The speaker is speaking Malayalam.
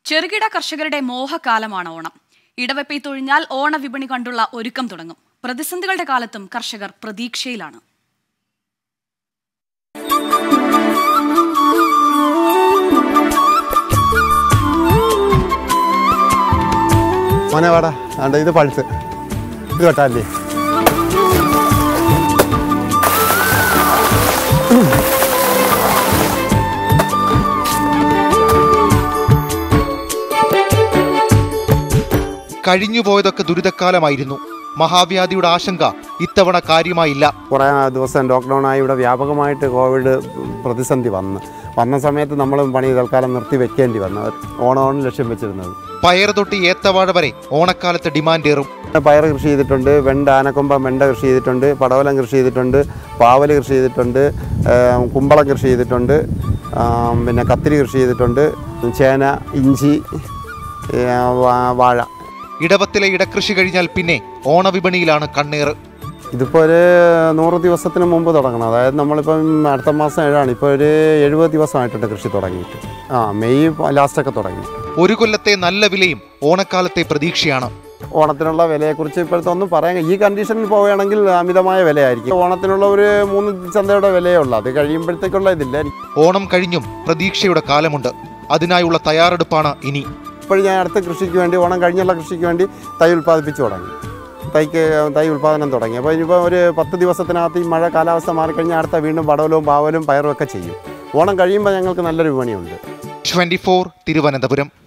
ചെറുകിട കർഷകരുടെ മോഹകാലമാണ് ഓണം ഇടവെപ്പൈത്തൊഴിഞ്ഞാൽ ഓണവിപണി കണ്ടുള്ള ഒരുക്കം തുടങ്ങും പ്രതിസന്ധികളുടെ കാലത്തും കർഷകർ പ്രതീക്ഷയിലാണ് മോനെ വാടാ ആണ്ട് ഇത് പഴുത്ത് ഇത് കേട്ടാല്ലേ കഴിഞ്ഞുപോയതൊക്കെ ദുരിതക്കാലമായിരുന്നു മഹാവ്യാധിയുടെ ആശങ്ക ഇത്തവണ കാര്യമായില്ല കുറേ ദിവസം ലോക്ക്ഡൗണായി ഇവിടെ വ്യാപകമായിട്ട് കോവിഡ് പ്രതിസന്ധി വന്ന് വന്ന സമയത്ത് നമ്മൾ പണി തൽക്കാലം നിർത്തി വെക്കേണ്ടി വന്നു ഓണമാണ് ലക്ഷ്യം വെച്ചിരുന്നത് പയർ തൊട്ട് ഏത്തവാഴ വരെ ഓണക്കാലത്ത് ഡിമാൻഡേറും പയർ കൃഷി ചെയ്തിട്ടുണ്ട് വെണ്ട ആനക്കൊമ്പം വെണ്ട കൃഷി ചെയ്തിട്ടുണ്ട് പടവലം കൃഷി ചെയ്തിട്ടുണ്ട് പാവൽ കൃഷി ചെയ്തിട്ടുണ്ട് ഏം, കുമ്പളം കൃഷി ചെയ്തിട്ടുണ്ട് ആം, പിന്നെ കത്തിരി കൃഷി ചെയ്തിട്ടുണ്ട് ചേന ഇഞ്ചി ഏ, വാ- വാഴ ഇടവത്തിലെ ഇടകൃഷി കഴിഞ്ഞാൽ പിന്നെ ഓണവിപണിയിലാണ് കണ്ണീർ ഇതിപ്പോൾ ഒരു നൂറ് ദിവസത്തിന് മുമ്പ് തുടങ്ങണം അതായത് നമ്മളിപ്പം അടുത്ത മാസം ഏഴാണ് ഇപ്പോൾ ഒരു എഴുപത് ദിവസമായിട്ടുണ്ട് കൃഷി തുടങ്ങിയിട്ട് ആ മെയ് ലാസ്റ്റൊക്കെ തുടങ്ങി ഒരു കൊല്ലത്തെ നല്ല വിലയും ഓണക്കാലത്തെ പ്രതീക്ഷയാണ് ഓണത്തിനുള്ള വിലയെക്കുറിച്ച് ഇപ്പോഴത്തെ ഒന്നും പറയാൻ ഈ കണ്ടീഷനിൽ പോവുകയാണെങ്കിൽ അമിതമായ വിലയായിരിക്കും ഓണത്തിനുള്ള ഒരു മൂന്ന് ചന്തയുടെ വിലയേ ഉള്ളൂ അത് കഴിയുമ്പോഴത്തേക്കുള്ള ഇതില്ല ഓണം കഴിഞ്ഞും പ്രതീക്ഷയുടെ കാലമുണ്ട് അതിനായുള്ള തയ്യാറെടുപ്പാണ് ഇനി ഇപ്പോഴും ഞാൻ അടുത്ത കൃഷിക്ക് വേണ്ടി ഓണം കഴിഞ്ഞുള്ള കൃഷിക്ക് വേണ്ടി തൈ ഉൽപ്പാദിപ്പിച്ച് തുടങ്ങി തൈക്ക് തൈ ഉൽപ്പാദനം തുടങ്ങി അപ്പോൾ ഇനിയിപ്പോൾ ഒരു പത്ത് ദിവസത്തിനകത്ത് ഈ മഴ കാലാവസ്ഥ മാറിക്കഴിഞ്ഞാൽ അടുത്ത വീണ്ടും പടവലവും പാവലും പയറും ഒക്കെ ചെയ്യും ഓണം കഴിയുമ്പോൾ ഞങ്ങൾക്ക് നല്ലൊരു വിപണിയുണ്ട് ട്വന്റി ഫോർ തിരുവനന്തപുരം